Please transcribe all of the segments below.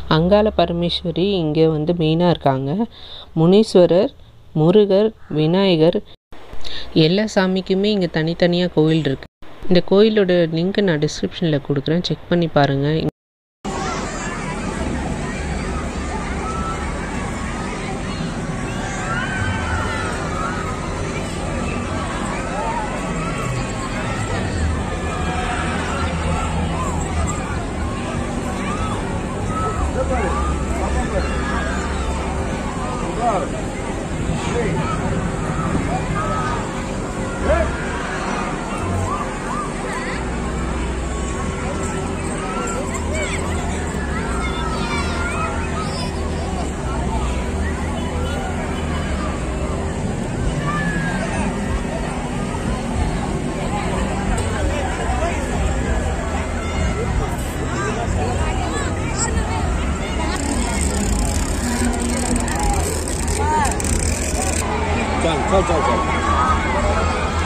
அங்காள பரமேஸ்வரி இங்கே வந்து மெயினாக இருக்காங்க முனீஸ்வரர் முருகர் விநாயகர் எல்லா சாமிக்குமே இங்கே தனித்தனியாக கோயில் இருக்குது இந்த கோயிலோட லிங்க் நான் டிஸ்கிரிப்ஷனில் கொடுக்குறேன் செக் பண்ணி பாருங்கள் चल चल चल चल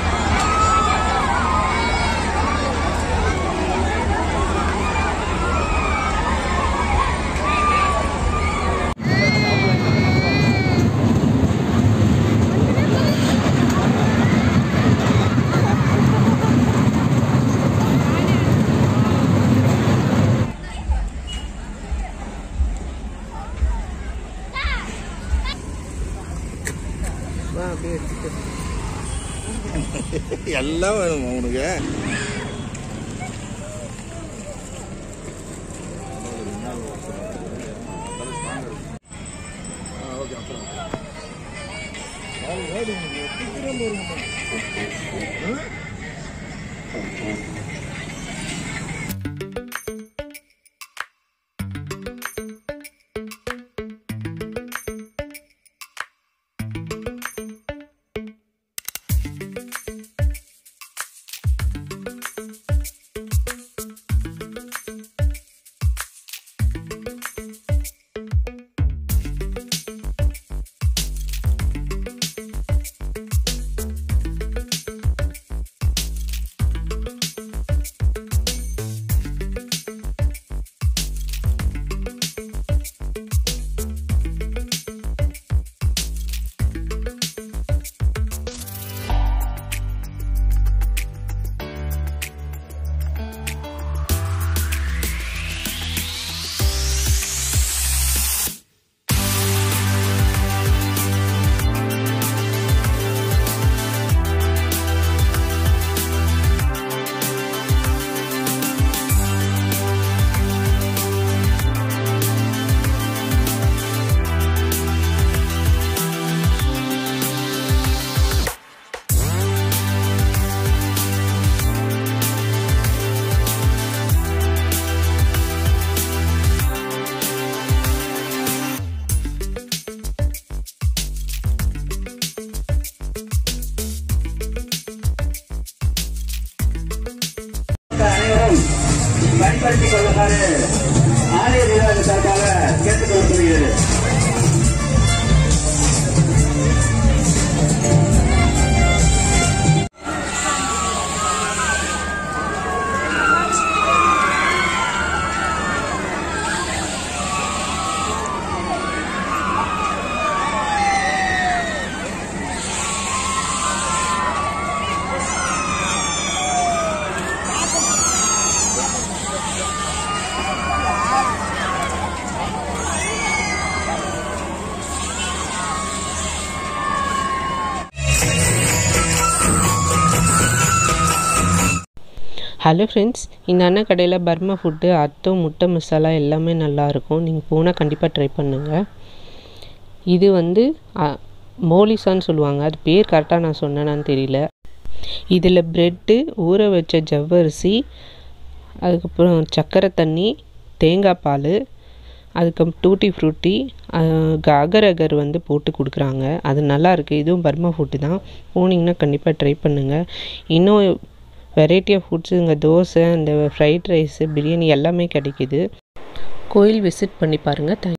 எல்லாம் வேணும் உனக்கு அனைவரும் பயன்படுத்திக் கொள்ளுமாறு ஆலய நிர்வாக சார்பாக கேட்டுக் கொள்ளப்படுகிறது ஹலோ ஃப்ரெண்ட்ஸ் இந்த அண்ணன் கடையில் பர்மா ஃபுட்டு அத்தம் முட்டை மசாலா எல்லாமே நல்லாயிருக்கும் நீங்கள் போனால் கண்டிப்பாக ட்ரை பண்ணுங்கள் இது வந்து அ, மோலிசான்னு சொல்லுவாங்க அது பேர் கரெக்டாக நான் சொன்னேனான்னு தெரியல இதில் ப்ரெட்டு ஊற வச்ச ஜவ்வரிசி அதுக்கப்புறம் சர்க்கரை தண்ணி தேங்காய் பால் அதுக்கு டூட்டி ஃப்ரூட்டி அகர் அகர் வந்து போட்டு கொடுக்குறாங்க அது நல்லா இருக்குது இதுவும் பர்மா ஃபுட்டு தான் போனீங்கன்னா கண்டிப்பாக ட்ரை பண்ணுங்கள் இன்னும் வெரைட்டி ஆஃப் ஃபுட்ஸு இங்கே தோசை இந்த ஃப்ரைட் ரைஸு பிரியாணி எல்லாமே கிடைக்குது கோயில் விசிட் பண்ணி பாருங்கள் தேங்க்